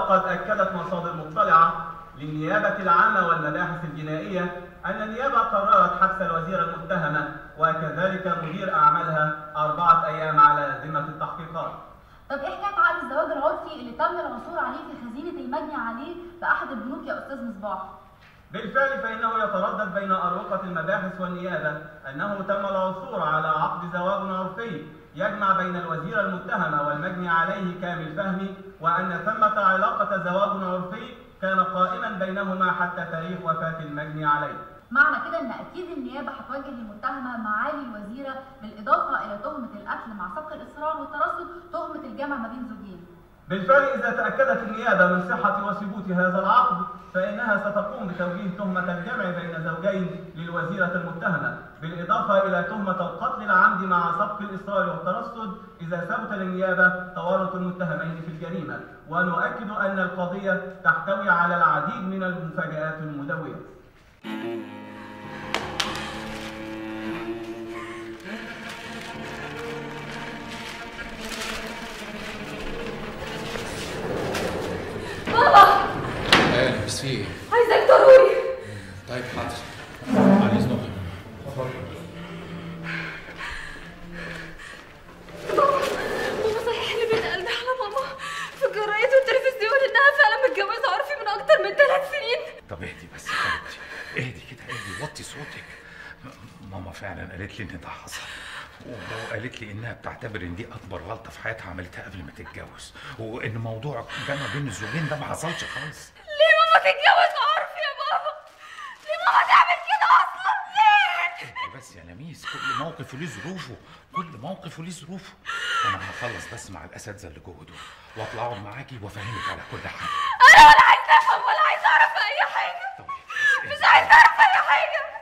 وقد أكدت مصادر مطلعة للنيابة العامة والمباحث الجنائية أن النيابة قررت حبس الوزيرة المتهمة وكذلك مدير أعمالها أربعة أيام على ذمة التحقيقات طب ايه حكايه عقد الزواج العرفي اللي تم العثور عليه في خزينه المجني عليه في احد البنوك يا استاذ مصباح بالفعل فإنه يتردد بين أروقة المباحث والنيابة أنه تم العثور على عقد زواج عرفي يجمع بين الوزيرة المتهمة والمجني عليه كامل فهمي وأن ثمة علاقة زواج عرفي كان قائما بينهما حتى تاريخ وفاة المجني عليه معنى كده ان اكيد النيابه هتواجه المتهمه معالي الوزيره بالاضافه الى تهمه القتل مع سبق الاصرار والترصد تهمه الجمع ما بين زوجين بالفعل إذا تأكدت النيابة من صحة وثبوت هذا العقد فإنها ستقوم بتوجيه تهمة الجمع بين زوجين للوزيرة المتهمة بالإضافة إلى تهمة القتل العمد مع سبق الإصرار والترصد إذا ثبت للنيابة تورط المتهمين في الجريمة ونؤكد أن القضية تحتوي على العديد من المفاجآت المدوية بابا ايه بس في ايه؟ عايزك ضروري طيب حاضر على اذنك بابا بابا صحيح اللي بين قلبي على ماما في الجرايد والتلفزيون انها فعلا متجوزه عرفي من اكتر من ثلاث سنين طب اهدي بس يا حبيبتي اهدي كده اهدي وطي صوتك ماما فعلا قالت لي ان ده حصل وقالت لي انها بتعتبر ان دي اكبر غلطه في حياتها عملتها قبل ما تتجوز وان موضوع جمع بين الزوجين ده ما حصلش خالص ليه ماما تتجوز عرفي يا بابا ليه ماما تعمل كده اصلا ليه اهدي بس يا لميس كل موقف له ظروفه كل موقف له ظروفه انا هخلص بس مع الاساتذه اللي جوه دول واطلع اقعد معاكي وافهمك على كل حاجه انا ولا عايزه افهم ولا عايزه اعرف اي حاجه طب اهدي بس، اهدي. مش عايزه اعرف اي حاجه